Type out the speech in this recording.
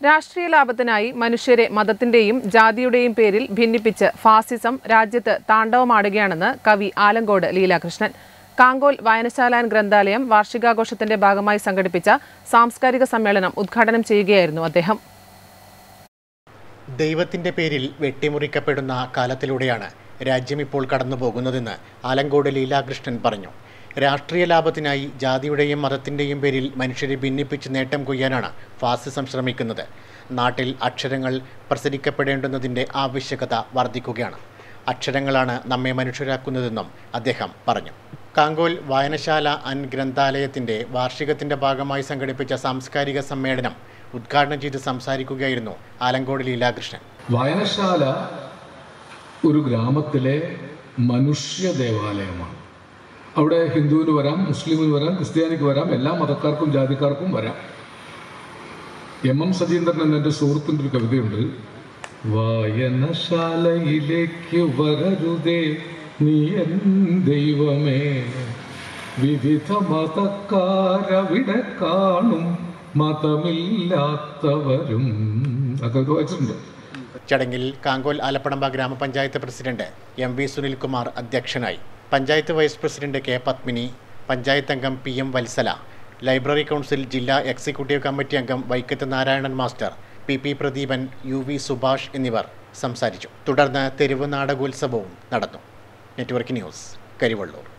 രാഷ്ട്രീയ ലാഭത്തിനായി മനുഷ്യരെ മതത്തിന്റെയും ജാതിയുടെയും പേരിൽ ഭിന്നിപ്പിച്ച് ഫാസിസം രാജ്യത്ത് താണ്ഡവമാടുകയാണെന്ന് കവി ആലങ്കോട് ലീലാകൃഷ്ണൻ കാങ്കോൽ വായനശാല ആൻഡ് ഗ്രന്ഥാലയം വാർഷികാഘോഷത്തിന്റെ ഭാഗമായി സംഘടിപ്പിച്ച സാംസ്കാരിക സമ്മേളനം ഉദ്ഘാടനം ചെയ്യുകയായിരുന്നു അദ്ദേഹം ദൈവത്തിന്റെ പേരിൽ വെട്ടിമുറിക്കപ്പെടുന്ന കാലത്തിലൂടെയാണ് രാജ്യം ഇപ്പോൾ കടന്നുപോകുന്നതെന്ന് ആലങ്കോട് ലീലാകൃഷ്ണൻ പറഞ്ഞു രാഷ്ട്രീയ ലാഭത്തിനായി ജാതിയുടെയും മതത്തിൻ്റെയും പേരിൽ മനുഷ്യരെ ഭിന്നിപ്പിച്ച് നേട്ടം കൊയ്യാനാണ് ഫാസിസം ശ്രമിക്കുന്നത് നാട്ടിൽ അക്ഷരങ്ങൾ പ്രസരിക്കപ്പെടേണ്ടുന്നതിൻ്റെ ആവശ്യകത വർദ്ധിക്കുകയാണ് അക്ഷരങ്ങളാണ് നമ്മെ മനുഷ്യരാക്കുന്നതെന്നും അദ്ദേഹം പറഞ്ഞു കാങ്കോൽ വായനശാല ആൻഡ് ഗ്രന്ഥാലയത്തിൻ്റെ വാർഷികത്തിൻ്റെ ഭാഗമായി സംഘടിപ്പിച്ച സാംസ്കാരിക സമ്മേളനം ഉദ്ഘാടനം ചെയ്ത് സംസാരിക്കുകയായിരുന്നു ആലങ്കോട് ലീലാകൃഷ്ണൻ വായനശാല ഒരു ഗ്രാമത്തിലെ മനുഷ്യ ദേവാലയമാണ് അവിടെ ഹിന്ദുവിന് വരാം മുസ്ലിമിന് വരാം ക്രിസ്ത്യാനിക്ക് വരാം എല്ലാ മതക്കാർക്കും ജാതിക്കാർക്കും വരാം എം എം സജീന്ദ്രൻ എന്ന എൻ്റെ സുഹൃത്തിൻ്റെ ഒരു കവിതയുണ്ട് വായനശാലയിലേക്ക് വരരുതേ നീ എൻ ദൈവമേ വിവിധ മതക്കാരവിടെ കാണും മതമില്ലാത്തവരും ആ കവിത വായിച്ചിട്ടുണ്ട് ചടങ്ങിൽ കാങ്കോൽ ആലപ്പടമ്പ ഗ്രാമപഞ്ചായത്ത് പ്രസിഡന്റ് എം വി സുനിൽകുമാർ അധ്യക്ഷനായി panchayat vice president K Padmini panchayat അംഗം P M Vatsala library council ജില്ലാ എക്സിക്യൂട്ടീവ് കമ്മിറ്റി അംഗം Vaikkath Narayanan master P P Pradeepan U V Subhash എന്നിവർ സംസാരിച്ചു തുടർന്ന് തെരുവ് നാടകോത്സവവും നടന്നു നെറ്റ്വർക്ക് ന്യൂസ് കരിവള്ളൂർ